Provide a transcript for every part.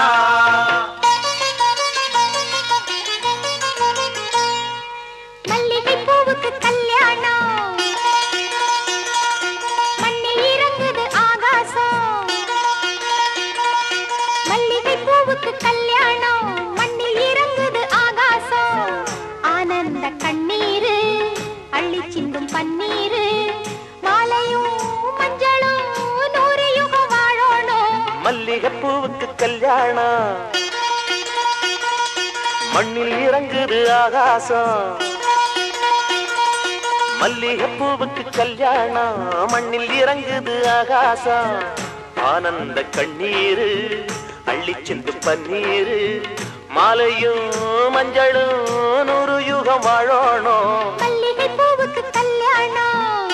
மல்லிகை பூவுக்கு கல்யாணம் மண்ணில் இறங்குது ஆகாசம் மல்லிகை பூவுக்கு கல்யாணம் மண்ணில் இறங்குது ஆகாசம் ஆனந்த கண்ணீரு அள்ளி சிந்தும் பன்னீரு மாலையும் மஞ்சளும் நூறு யுகம் வாழணும் மல்லிகைப்பூவுக்கு கல்யாணம் மண்ணில் இறங்குது ஆகாசம் மல்லிகைப்பூவுக்கு கல்யாணம் மண்ணில் இறங்குது ஆகாசம் ஆனந்த கண்ணீரு அள்ளிச் சென்று பன்னீரு மாலையும் மஞ்சளும் நூறு யுகம் வாழணும் மல்லிகை பூவுக்கு கல்யாணம்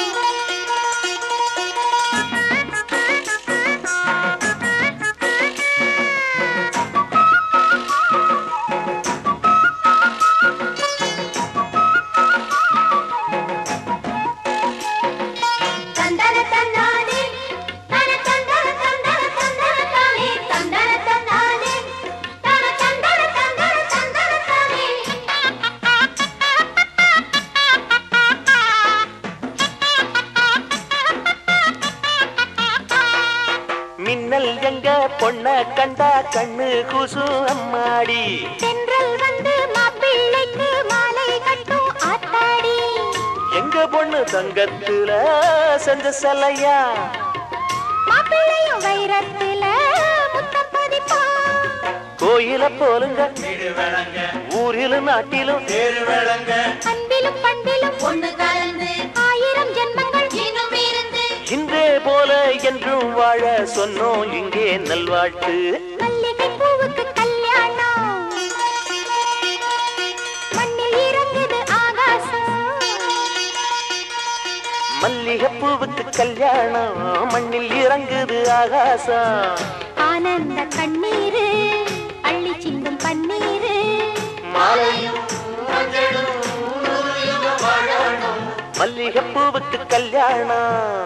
தந்தன தன்னானே தன தந்தன தந்தன தந்தன தானே தந்தன தன்னானே தன தந்தன தந்தன தந்தன தானே மின்னல் எங்க பொண்ண கண்டா கண்ணு கூசு அம்மாடி தென்றல் வந்து மாப்பிள்ளைக்கு மாலை கட்டும் ஆத்தாடி எங்க பொண்ணு தங்கத்துல செஞ்ச சலையா மாப்பிள்ளையும் வைரத்துல முத்தம் பதிப்பான் கோயில போலுங்க ஊரிலும் நாட்டிலும் அன்பிலும் பண்பிலும் ஒண்ணு கலந்து ஆயிரம் ஜென்மங்கள் இன்னும் இருந்து இன்றே போல என்றும் வாழ சொன்னோம் இங்கே நல்வாழ்த்து மல்லிகை பூவுக்கு கல்யாணம் மண்ணில் இறங்குது ஆகாசம் மல்லிகைப்பூவுக்கு கல்யாணம் மண்ணில் இறங்குது ஆகாசம் ஆனந்த கண்ணீரு அள்ளி சிந்தும் பன்னீரு மாலையும் மல்லிகைப்பூவுக்கு கல்யாணம்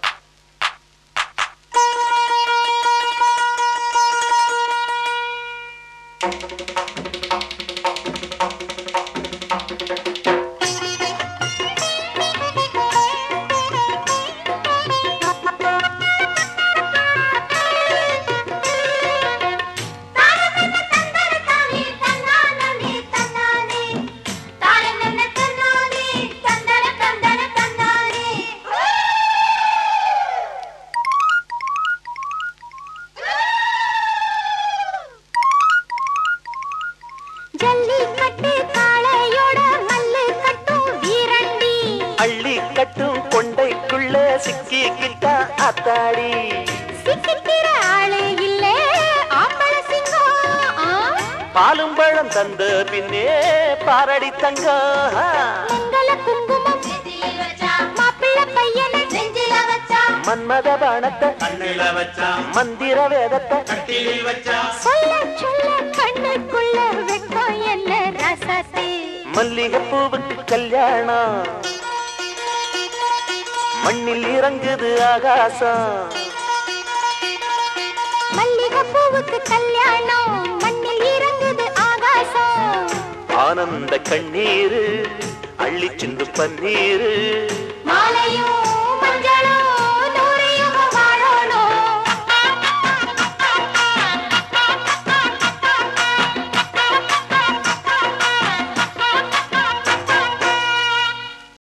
ஜல்லிக்கட்டு காளையோட மல்லு கட்டும் வீரண்டி அள்ளி கட்டும் கொண்டைக்குள்ள சிக்கிக்கிட்ட அத்தாடி சிக்கிக்கிற ஆளு இல்லே ஆம்பள சிங்கம் ஆ? பாலும் பழம் தந்த பின்னே பாரடி தங்கம் மங்கள குங்குமம் மாப்பிள்ளை பையனை நெஞ்சில வச்சா மன்மத பானத்தை கண்ணில வச்சான் மந்திர வேதத்தை கட்டிலில் வச்சான் சொல்ல சொல்ல கண்ணுக்குள்ள வெட்கம் என்ன ரசத்தே மல்லிகைப்பூவுக்கு கல்யாணம் மண்ணில் இறங்குது ஆகாசம் மல்லிகை பூவுக்கு கல்யாணம் மண்ணில் இறங்குது ஆகாசம் ஆனந்த கண்ணீரு அள்ளி சிந்து பன்னீரு மாலையும்